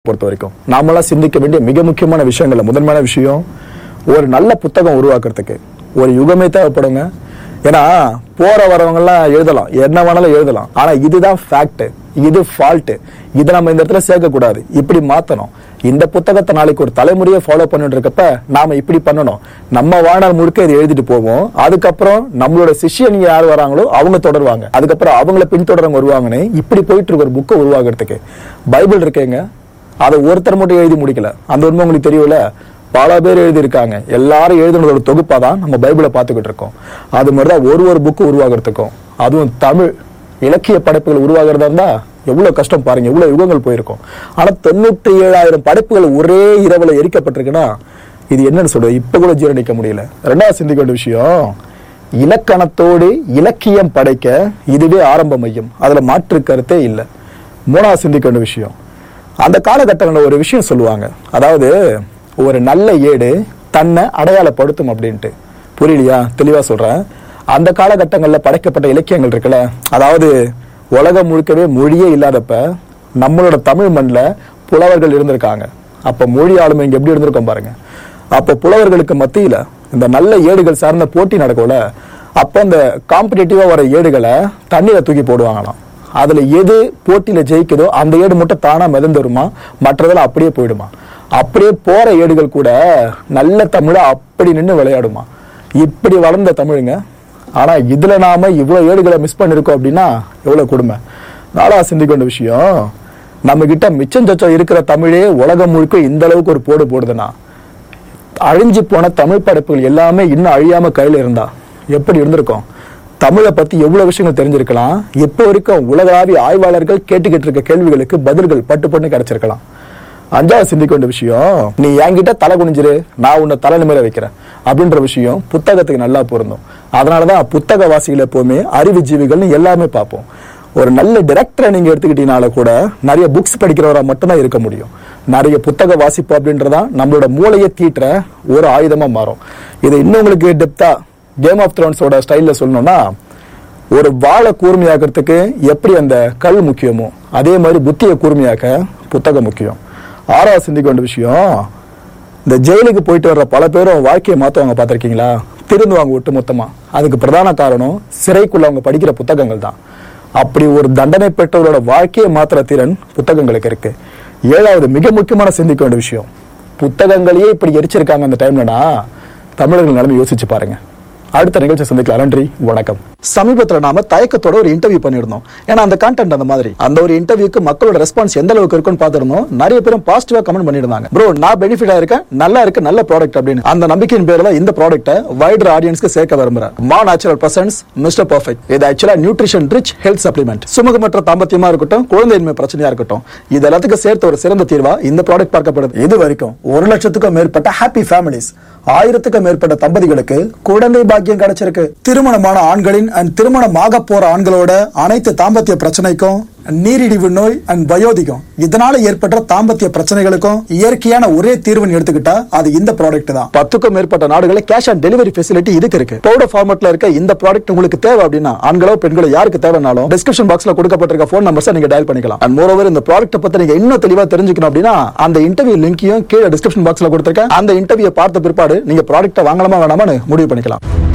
பொறுத்த வரைக்கும் நாமெல்லாம் சிந்திக்க வேண்டிய மிக முக்கியமான விஷயங்கள்ல முதன்மையான விஷயம் ஒரு நல்ல புத்தகம் உருவாக்குறதுக்கு ஒரு யுகமே தேவைப்படுங்க ஏன்னா போற வரவங்க எல்லாம் எழுதலாம் என்ன வேணாலும் எழுதலாம் ஆனா இதுதான் ஃபேக்ட் இது ஃபால்ட் இதை நம்ம இந்த இடத்துல சேர்க்க கூடாது இப்படி மாத்தணும் இந்த புத்தகத்தை நாளைக்கு ஒரு தலைமுறையை ஃபாலோ பண்ணிட்டு இருக்கப்ப நாம இப்படி பண்ணணும் நம்ம வாழ்நாள் முழுக்க இதை எழுதிட்டு போவோம் அதுக்கப்புறம் நம்மளோட சிஷ்யன் யார் வராங்களோ அவங்க தொடருவாங்க அதுக்கப்புறம் அவங்கள பின்தொடரவங்க வருவாங்கன்னு இப்படி போயிட்டு இருக்க ஒரு புக்கை உருவாக்குறதுக்கு பைபிள் இருக்கேங்க அதை ஒருத்தர் மட்டும் எழுதி முடிக்கல அந்த உண்மை உங்களுக்கு தெரியல பல பேர் எழுதியிருக்காங்க எல்லாரும் எழுதுனதோட தொகுப்பா தான் நம்ம பைபிளை பார்த்துக்கிட்டு இருக்கோம் அது மாதிரி தான் ஒரு ஒரு புக்கு உருவாகிறதுக்கும் அதுவும் தமிழ் இலக்கிய படைப்புகள் உருவாகிறதா இருந்தா எவ்வளவு கஷ்டம் பாருங்க எவ்வளவு யுகங்கள் போயிருக்கும் ஆனா தொண்ணூற்றி ஏழாயிரம் படைப்புகள் ஒரே இரவுல எரிக்கப்பட்டிருக்குன்னா இது என்னன்னு சொல்றது இப்ப கூட ஜீரணிக்க முடியல ரெண்டாவது சிந்திக்க வேண்டிய விஷயம் இலக்கணத்தோடு இலக்கியம் படைக்க இதுவே ஆரம்ப மையம் அதுல மாற்று கருத்தே இல்லை மூணாவது சிந்திக்க வேண்டிய விஷயம் அந்த காலகட்டங்களில் ஒரு விஷயம் சொல்லுவாங்க அதாவது ஒரு நல்ல ஏடு தன்னை அடையாளப்படுத்தும் அப்படின்ட்டு புரியலையா தெளிவா சொல்றேன் அந்த காலகட்டங்களில் படைக்கப்பட்ட இலக்கியங்கள் இருக்குல்ல அதாவது உலகம் முழுக்கவே மொழியே இல்லாதப்ப நம்மளோட தமிழ் மண்ணில் புலவர்கள் இருந்திருக்காங்க அப்ப மொழி ஆளுமை இங்க எப்படி இருந்திருக்கோம் பாருங்க அப்ப புலவர்களுக்கு மத்தியில இந்த நல்ல ஏடுகள் சார்ந்த போட்டி நடக்கும்ல அப்ப இந்த காம்படிட்டிவா வர ஏடுகளை தண்ணீரை தூக்கி போடுவாங்களாம் அதுல எது போட்டியில ஜெயிக்குதோ அந்த ஏடு மட்டும் தானா மிதந்து வருமா மற்றதெல்லாம் அப்படியே போயிடுமா அப்படியே போற ஏடுகள் கூட நல்ல தமிழ அப்படி நின்னு விளையாடுமா இப்படி வளர்ந்த தமிழுங்க ஆனா இதுல நாம இவ்வளவு ஏடுகளை மிஸ் பண்ணிருக்கோம் அப்படின்னா எவ்வளவு கொடுமை நாளா சிந்திக்க வேண்டிய விஷயம் நம்ம கிட்ட மிச்சம் சொச்சம் இருக்கிற தமிழே உலகம் முழுக்க இந்த அளவுக்கு ஒரு போடு போடுதுன்னா அழிஞ்சு போன தமிழ் படைப்புகள் எல்லாமே இன்னும் அழியாம கையில இருந்தா எப்படி இருந்திருக்கும் தமிழை பத்தி எவ்வளவு விஷயங்கள் தெரிஞ்சிருக்கலாம் இப்போ வரைக்கும் உலகளாவிய ஆய்வாளர்கள் கேட்டுக்கிட்டு இருக்க கேள்விகளுக்கு பதில்கள் பட்டு பட்டு கிடைச்சிருக்கலாம் அஞ்சாவது சிந்திக்க வேண்டிய விஷயம் நீ என்கிட்ட தலை குனிஞ்சிரு நான் உன்னை தலை நிமிர வைக்கிறேன் அப்படின்ற விஷயம் புத்தகத்துக்கு நல்லா பொருந்தும் அதனாலதான் புத்தக வாசிகள் எப்பவுமே அறிவு ஜீவிகள்னு எல்லாமே பார்ப்போம் ஒரு நல்ல டைரக்டரை நீங்க எடுத்துக்கிட்டீங்கனால கூட நிறைய புக்ஸ் படிக்கிறவரா மட்டும்தான் இருக்க முடியும் நிறைய புத்தக வாசிப்பு அப்படின்றதான் நம்மளோட மூளையை தீட்டுற ஒரு ஆயுதமா மாறும் இதை இன்னும் உங்களுக்கு டெப்தா கேம் ஆஃப் த்ரோன்ஸோட ஸ்டைல்ல சொல்லணும்னா ஒரு வாழை கூர்மையாக்கிறதுக்கு எப்படி அந்த கல் முக்கியமோ அதே மாதிரி புத்தியை கூர்மையாக்க புத்தகம் முக்கியம் ஆறாவது சிந்திக்க வேண்டிய விஷயம் இந்த ஜெயிலுக்கு போயிட்டு வர்ற பல பேரும் வாழ்க்கையை மாத்துவாங்க பார்த்திருக்கீங்களா திருந்துவாங்க ஒட்டு மொத்தமா அதுக்கு பிரதான காரணம் சிறைக்குள்ள அவங்க படிக்கிற புத்தகங்கள் தான் அப்படி ஒரு தண்டனை பெற்றவரோட வாழ்க்கையை மாத்துற திறன் புத்தகங்களுக்கு இருக்கு ஏழாவது மிக முக்கியமான சிந்திக்க வேண்டிய விஷயம் புத்தகங்களையே இப்படி எரிச்சிருக்காங்க அந்த டைம்லனா தமிழர்கள் நிலைமை யோசிச்சு பாருங்க அடுத்த நிகழ்ச்சி சந்திக்கலாம் நன்றி வணக்கம் சமீபத்துல நாம தயக்கத்தோட ஒரு இன்டர்வியூ பண்ணிருந்தோம் ஏன்னா அந்த கான்டென்ட் அந்த மாதிரி அந்த ஒரு இன்டர்வியூக்கு மக்களோட ரெஸ்பான்ஸ் எந்த அளவுக்கு இருக்குன்னு பார்த்திருந்தோம் நிறைய பேரும் பாசிட்டிவா கமெண்ட் பண்ணிருந்தாங்க ப்ரோ நான் பெனிஃபிட்டா இருக்கேன் நல்லா இருக்கு நல்ல ப்ராடக்ட் அப்படின்னு அந்த நம்பிக்கையின் பேர்ல தான் இந்த ப்ராடக்ட்டை வைடர் ஆடியன்ஸ்க்கு சேர்க்க விரும்புறேன் மா நேச்சுரல் பிரசன்ஸ் மிஸ்டர் பர்ஃபெக்ட் இது ஆக்சுவலா நியூட்ரிஷன் ரிச் ஹெல்த் சப்ளிமெண்ட் சுமூகமற்ற தாம்பத்தியமா இருக்கட்டும் குழந்தையின்மை பிரச்சனையா இருக்கட்டும் இது எல்லாத்துக்கும் சேர்த்து ஒரு சிறந்த தீர்வா இந்த ப்ராடக்ட் பார்க்கப்படுது இது வரைக்கும் ஒரு லட்சத்துக்கும் மேற்பட்ட ஹாப்பி ஃபேமிலிஸ் ஆயிரத்துக்கும் மேற்பட்ட தம்பதிகளுக்கு குழந்தை பாக்கியம் கிடைச்சிருக்கு திருமணமான ஆண்களின் அண்ட் திருமணமாக போற ஆண்களோட அனைத்து தாம்பத்திய பிரச்சனைக்கும் நீரிழிவு நோய் அண்ட் வயோதிகம் இதனால ஏற்பட்ட தாம்பத்திய பிரச்சனைகளுக்கும் இயற்கையான ஒரே தீர்வுன்னு எடுத்துக்கிட்டா அது இந்த ப்ராடக்ட் தான் பத்துக்கும் மேற்பட்ட நாடுகளில் கேஷ் ஆன் டெலிவரி ஃபெசிலிட்டி இதுக்கு இருக்கு பவுடர் ஃபார்மட்ல இருக்க இந்த ப்ராடக்ட் உங்களுக்கு தேவை அப்படின்னா ஆண்களோ பெண்களோ யாருக்கு தேவைனாலும் டிஸ்கிரிப்ஷன் பாக்ஸ்ல கொடுக்கப்பட்டிருக்க ஃபோன் நம்பர்ஸ் நீங்க டயல் பண்ணிக்கலாம் அண்ட் மோரோவர் இந்த ப்ராடக்ட் பத்தி நீங்க இன்னும் தெளிவா தெரிஞ்சுக்கணும் அப்படின்னா அந்த இன்டர்வியூ லிங்கையும் கீழே டிஸ்கிரிப்ஷன் பாக்ஸ்ல கொடுத்திருக்கேன் அந்த இன்டர்வியூ பார்த்த பிற்பாடு நீங்க ப்ராடக்ட்டை வாங்கலாமா வேணாமான்னு முடிவு பண்ணிக்கலாம்